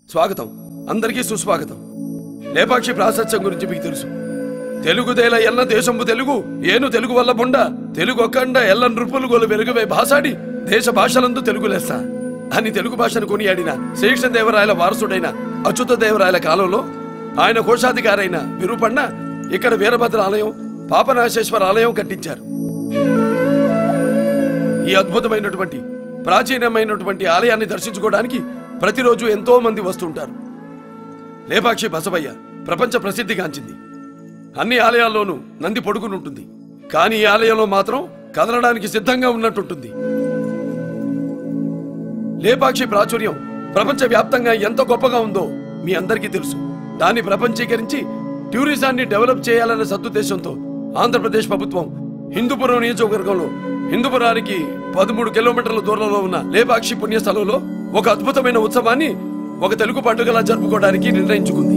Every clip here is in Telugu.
స్వాగతం అందరికీ సుస్వాగతం లేపాక్షి ప్రాశస్త్యం గురించి మీకు తెలుసు తెలుగుదేల ఎల్ల దేశంబు తెలుగు ఏను తెలుగు వల్ల బుండ తెలుగు ఒక్కండ ఎల్ల నృపులు గోలు వెలుగువే భాషాడి దేశ భాషలందు తెలుగు లెస్స అని తెలుగు భాషను కొనియాడిన శ్రీకృష్ణదేవరాయల వారసుడైన అచ్యుత దేవరాయల కాలంలో ఆయన కోశాధికారైన విరూపಣ್ణ ఇక్కడ వీరభద్ర ఆలయం పాపనాశేశ్వర ఆలయం కట్టించారు ఈ అద్భుతమైనటువంటి ప్రాచీనమైనటువంటి ఆలయాన్ని దర్శించుకోవడానికి ప్రతిరోజు ఎంతో మంది వస్తుంటారు లేపాక్షి బసవయ్య ప్రపంచ ప్రసిద్ధిగాంచింది అన్ని ఆలయాల్లోనూ నంది పొడుగుని ఉంటుంది కానీ ఈ ఆలయంలో మాత్రం కదలడానికి సిద్ధంగా ఉన్నట్టుంటుంది లేపాక్షి ప్రాచుర్యం ప్రపంచ వ్యాప్తంగా ఎంత గొప్పగా ఉందో మీ అందరికీ తెలుసు దాన్ని ప్రపంచీకరించి టూరిజాన్ని డెవలప్ చేయాలనే సదుద్దేశంతో ఆంధ్రప్రదేశ్ ప్రభుత్వం హిందూపురం నియోజకవర్గంలో హిందూపురానికి పదమూడు కిలోమీటర్ల దూరంలో ఉన్న లేపాక్షి పుణ్యస్థలంలో ఒక అద్భుతమైన ఉత్సవాన్ని ఒక తెలుగు పండుగలా జరుపుకోవడానికి నిర్ణయించుకుంది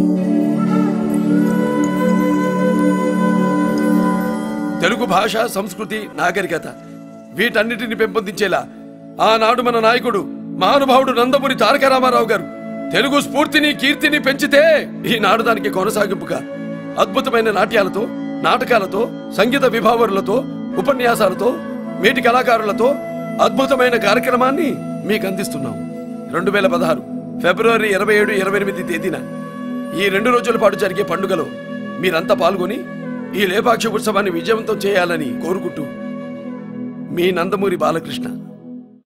తెలుగు భాష సంస్కృతి నాగరికత వీటన్నిటిని పెంపొందించేలా ఆనాడు మన నాయకుడు మహానుభావుడు నందమూరి తారక రామారావు గారు తెలుగు స్ఫూర్తిని కీర్తిని పెంచితే ఈనాడు దానికి కొనసాగింపుగా అద్భుతమైన నాట్యాలతో నాటకాలతో సంగీత విభావరులతో ఉపన్యాసాలతో మేటి కళాకారులతో అద్భుతమైన కార్యక్రమాన్ని మీకు అందిస్తున్నాం రెండు వేల పదహారు ఫిబ్రవరి ఇరవై ఏడు ఇరవై ఎనిమిది తేదీన ఈ రెండు రోజుల పాటు జరిగే పండుగలో మీరంతా పాల్గొని ఈ లేపాక్షి ఉత్సవాన్ని విజయవంతం చేయాలని కోరుకుంటూ మీ నందమూరి బాలకృష్ణ